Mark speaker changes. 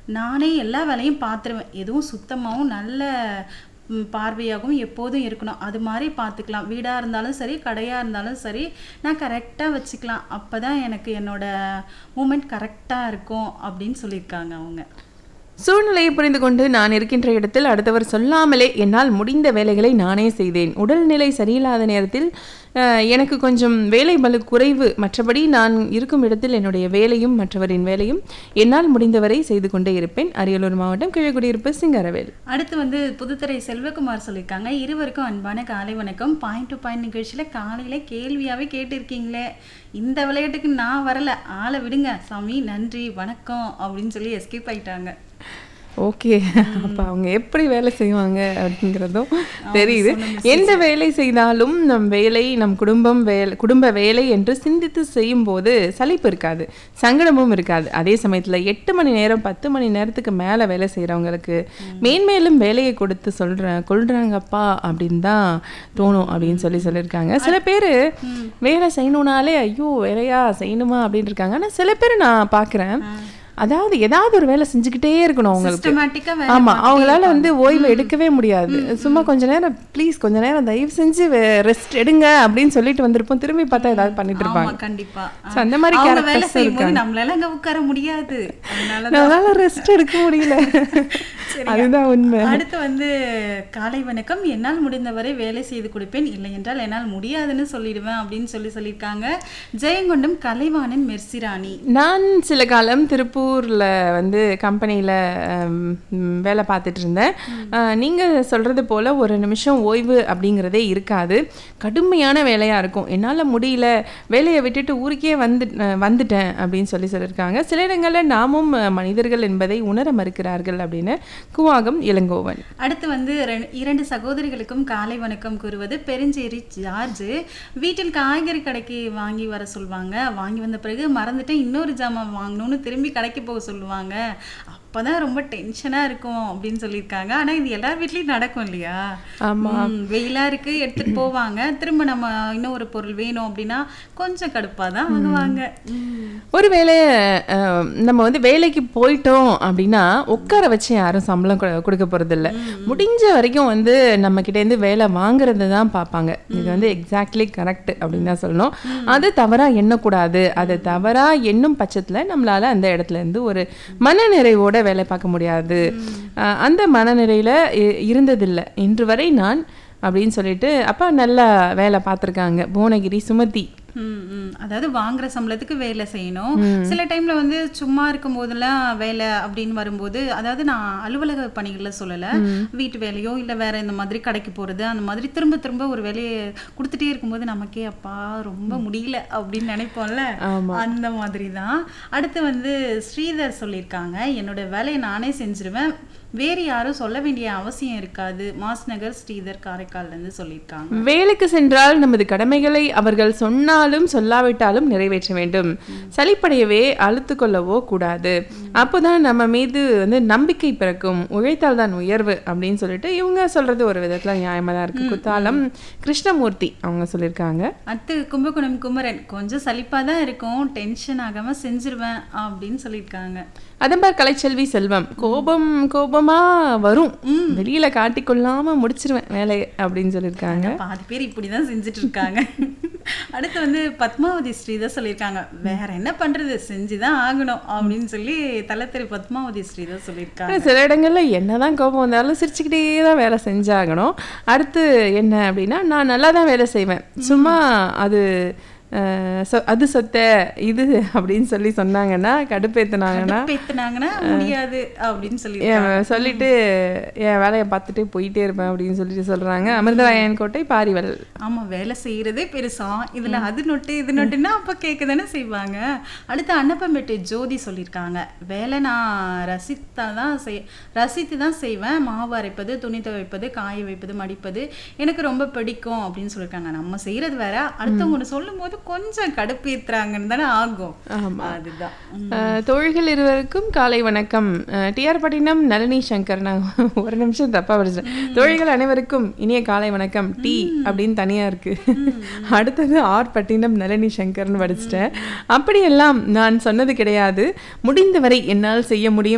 Speaker 1: நானே எல்லா வேலையும் பார்த்துருவேன் எதுவும் சுத்தமாகவும் நல்ல ம், பார்வையாகவும் எப்போதும் இருக்கணும் அது மாதிரி பார்த்துக்கலாம் வீடாக இருந்தாலும் சரி கடையாக இருந்தாலும் சரி நான் கரெக்டாக வச்சுக்கலாம் அப்போ தான் எனக்கு என்னோட மூமெண்ட் கரெக்டாக இருக்கும் அப்படின்னு சொல்லியிருக்காங்க அவங்க
Speaker 2: சூழ்நிலையை புரிந்து கொண்டு நான் இருக்கின்ற இடத்தில் அடுத்தவர் சொல்லாமலே என்னால் முடிந்த வேலைகளை நானே செய்தேன் உடல்நிலை சரியில்லாத நேரத்தில் அஹ், எனக்கு கொஞ்சம் வேலை பளு குறைவு மற்றபடி நான் இருக்கும் இடத்தில் என்னுடைய வேலையும் மற்றவரின் வேலையும் என்னால் முடிந்தவரை செய்து கொண்டே இருப்பேன் அரியலூர் மாவட்டம் கிழக்குடியிருப்பு சிங்கரவேல்
Speaker 1: அடுத்து வந்து புதுத்துறை செல்வகுமார் சொல்லியிருக்காங்க இருவருக்கும் அன்பான காலை வணக்கம் பாயிண்ட் டு பாயிண்ட் நிகழ்ச்சியில் காலையில கேள்வியாவே கேட்டிருக்கீங்களே இந்த விளையாட்டுக்கு நான் வரல ஆளை விடுங்க சாமி நன்றி வணக்கம் அப்படின்னு சொல்லி எஸ்கேப் ஆயிட்டாங்க
Speaker 2: ஓகே அப்ப அவங்க எப்படி வேலை செய்வாங்க அப்படிங்கிறதும் தெரியுது எந்த வேலை செய்தாலும் நம் வேலை நம் குடும்பம் வேலை குடும்ப வேலை என்று சிந்தித்து செய்யும்போது சலிப்பு இருக்காது சங்கடமும் இருக்காது அதே சமயத்துல எட்டு மணி நேரம் பத்து மணி நேரத்துக்கு மேல வேலை செய்றவங்களுக்கு மேன்மேலும் வேலையை கொடுத்து சொல்றேன் கொள்றாங்கப்பா அப்படின்னு தான் தோணும் அப்படின்னு சொல்லி சொல்லியிருக்காங்க சில பேர் வேலை செய்யணும்னாலே ஐயோ வேலையா செய்யணுமா அப்படின்னு இருக்காங்க ஆனா சில பேர் நான் பார்க்குறேன் அதாவது ஏதாவது ஒரு வேலை செஞ்சுக்கிட்டே இருக்கணும் அவங்களுக்கு
Speaker 1: சிஸ்டமேட்டிக்கா வேலை
Speaker 2: ஆமா அவங்களால வந்து ஓய்வு எடுக்கவே முடியாது சும்மா கொஞ்ச நேரம் ப்ளீஸ் கொஞ்ச நேரம் தயவு செஞ்சு ரெஸ்ட் எடுங்க அப்படின்னு சொல்லிட்டு வந்திருப்போம் திரும்பி பார்த்தா ஏதாவது பண்ணிட்டு
Speaker 1: ஆமா
Speaker 2: இருப்பாங்க
Speaker 1: கண்டிப்பா
Speaker 2: So, அந்த மாதிரி
Speaker 1: அவங்க வேலை
Speaker 2: characters
Speaker 1: செய்யும்போது
Speaker 2: இருக்காங்க.
Speaker 1: நம்மளால அங்க உட்கார முடியாது அதனால
Speaker 2: நம்மளால ரெஸ்ட் எடுக்க முடியல அதுதான் உண்மை
Speaker 1: அடுத்து வந்து காலை வணக்கம் என்னால் முடிந்தவரை வேலை செய்து கொடுப்பேன் இல்லை என்றால் என்னால் முடியாதுன்னு சொல்லிடுவேன் அப்படின்னு சொல்லி சொல்லியிருக்காங்க ஜெயங்கொண்டம் கலைவாணன் மெர்சிராணி
Speaker 2: நான் சில காலம் திருப்பூர்ல வந்து கம்பெனியில் வேலை பார்த்துட்டு இருந்தேன் அஹ், நீங்க சொல்றது போல ஒரு நிமிஷம் ஓய்வு அப்படிங்கிறதே இருக்காது கடுமையான வேலையா இருக்கும் என்னால முடியல வேலையை விட்டுட்டு ஊருக்கே வந்து அஹ், வந்துட்டேன் அப்படின்னு சொல்லி சொல்லியிருக்காங்க சில இடங்கள்ல நாமும் அஹ், மனிதர்கள் என்பதை உணர மறுக்கிறார்கள் அப்படின்னு குவாகம் இளங்கோவன்
Speaker 1: அடுத்து வந்து ரெ- இரண்டு சகோதரிகளுக்கும் காலை வணக்கம் கூறுவது பெருஞ்சேரி ஜார்ஜ் வீட்டில் காய்கறி கடைக்கு வாங்கி வர சொல்லுவாங்க வாங்கி வந்த பிறகு மறந்துட்டு இன்னொரு ஜாமான் வாங்கணும்னு திரும்பி கடைக்கு போக சொல்லுவாங்க அப்பதான் ரொம்ப டென்ஷனா இருக்கும் அப்படின்னு சொல்லியிருக்காங்க ஆனா இது எல்லார் வீட்லயும் நடக்கும் இல்லையா
Speaker 2: ஆமா.
Speaker 1: ம், வெயிலா இருக்கு எடுத்துட்டு போவாங்க திரும்ப நம்ம இன்னொரு பொருள் வேணும் அப்படின்னா கொஞ்சம் கடுப்பா தான் வாங்குவாங்க ம்.
Speaker 2: ஒருவேளை அஹ், நம்ம வந்து வேலைக்கு போயிட்டோம் அப்படின்னா உட்கார வச்சு யாரும் சம்பளம் கொ- கொடுக்க போறது இல்ல முடிஞ்ச வரைக்கும் வந்து நம்ம கிட்ட இருந்து வேலை வாங்குறது தான் பார்ப்பாங்க இது வந்து எக்ஸாக்ட்லி கரெக்ட் அப்படின்னு தான் சொல்லணும் அது தவறா எண்ணக்கூடாது அது தவறா எண்ணும் பட்சத்துல நம்மளால அந்த இடத்துல இருந்து ஒரு மனநிறைவோட வேலை பார்க்க முடியாது அஹ், அந்த மனநிறையில இ- இருந்ததில்லை இன்று வரை நான் அப்படின்னு சொல்லிட்டு அப்பா நல்லா வேலை பார்த்துருக்காங்க புவனகிரி சுமதி
Speaker 1: ம், ம். அதாவது வாங்குற சம்பளத்துக்கு வேலை செய்யணும் சில டைம்ல வந்து சும்மா இருக்கும் போதெல்லாம் வேலை அப்படின்னு வரும்போது அதாவது நான் அலுவலக பணிகள்ல சொல்லல வீட்டு வேலையோ இல்ல வேற இந்த மாதிரி கடைக்கு போறது அந்த மாதிரி திரும்ப திரும்ப ஒரு வேலையை கொடுத்துட்டே இருக்கும்போது நமக்கே அப்பா ரொம்ப முடியல அப்படின்னு நினைப்போம்ல அந்த மாதிரி தான் அடுத்து வந்து ஸ்ரீதர் சொல்லியிருக்காங்க என்னோட வேலையை நானே செஞ்சிருவேன் வேறு யாரும் சொல்ல வேண்டிய அவசியம் இருக்காது மாஸ் நகர் ஸ்ரீதர் காரைக்கால்ல இருந்து சொல்லியிருக்காங்க
Speaker 2: வேலைக்கு சென்றால் நமது கடமைகளை அவர்கள் சொன்னாலும் சொல்லாவிட்டாலும் நிறைவேற்ற வேண்டும் சலிப்படையவே அழுத்து கொள்ளவோ கூடாது அப்போதான் நம்ம மீது வந்து நம்பிக்கை பிறக்கும் உழைத்தால் தான் உயர்வு அப்படின்னு சொல்லிட்டு இவங்க சொல்றது ஒரு விதத்துல நியாயமா தான் இருக்கு குத்தாலம் கிருஷ்ணமூர்த்தி அவங்க சொல்லியிருக்காங்க
Speaker 1: அடுத்து கும்பகோணம் குமரன் கொஞ்சம் சலிப்பா தான் இருக்கும் டென்ஷன் ஆகாம செஞ்சிருவேன் அப்படின்னு சொல்லியிருக்காங்க
Speaker 2: அதம்பார் கலைச்செல்வி செல்வம் கோபம் கோபமா வரும் வெளியில காட்டிக்கொள்ளாம முடிச்சிருவேன் வேலையை அப்படின்னு சொல்லியிருக்காங்க
Speaker 1: பாதி பேர் இப்படிதான் செஞ்சுட்டு இருக்காங்க அடுத்து வந்து பத்மாவதி ஸ்ரீதர் சொல்லியிருக்காங்க வேற என்ன பண்றது செஞ்சுதான் ஆகணும் அப்படின்னு சொல்லி தலத்திரி பத்மாவதி ஸ்ரீதர் சொல்லியிருக்காங்க
Speaker 2: ஆனா சில இடங்கள்ல என்னதான் கோபம் வந்தாலும் சிரிச்சுக்கிட்டே தான் வேலை செஞ்சாகணும் அடுத்து என்ன அப்படின்னா நான் நல்லா தான் வேலை செய்வேன் சும்மா அது அஹ், சொ- அது சொத்த இது அப்படின்னு சொல்லி சொன்னாங்கன்னா கடுப்பேத்துனாங்கன்னா
Speaker 1: பேத்துனாங்கன்னா முடியாது அப்படின்னு சொல்லி
Speaker 2: என் சொல்லிட்டு என் வேலையை பார்த்துட்டு போயிட்டே இருப்பேன் அப்படின்னு சொல்லிட்டு சொல்றாங்க அமிர்தராயன் கோட்டை பாரிவல்
Speaker 1: ஆமா வேலை செய்யறதே பெருசா இதுல அது நொட்டு இது நொட்டுன்னா அப்ப கேட்க தானே செய்வாங்க அடுத்து அன்னப்பம்பேட்டை ஜோதி சொல்லியிருக்காங்க வேலை நான் ரசித்தா தான் செய் ரசித்து தான் செய்வேன் மாவு அரைப்பது துணி துவைப்பது காய வைப்பது மடிப்பது எனக்கு ரொம்ப பிடிக்கும் அப்படின்னு சொல்லியிருக்காங்க நம்ம செய்யறது வேற அடுத்தவங்க ஒண்ணு சொல்லும் போது கொஞ்சம் கடுப்பேத்துறாங்கன்னு தானே ஆகும் அதுதான் உம்.
Speaker 2: அஹ், தோழிகள் இருவருக்கும் காலை வணக்கம் டிஆர் பட்டினம் நளினி சங்கர் நான் ஒரு நிமிஷம் தப்பா படிச்சேன் தோழிகள் அனைவருக்கும் இனிய காலை வணக்கம் டி அப்படின்னு தனியா இருக்கு அடுத்தது ஆர் பட்டினம் நளினி சங்கர்னு படிச்சிட்டேன் அப்படியெல்லாம் நான் சொன்னது கிடையாது முடிந்தவரை என்னால் செய்ய முடியும்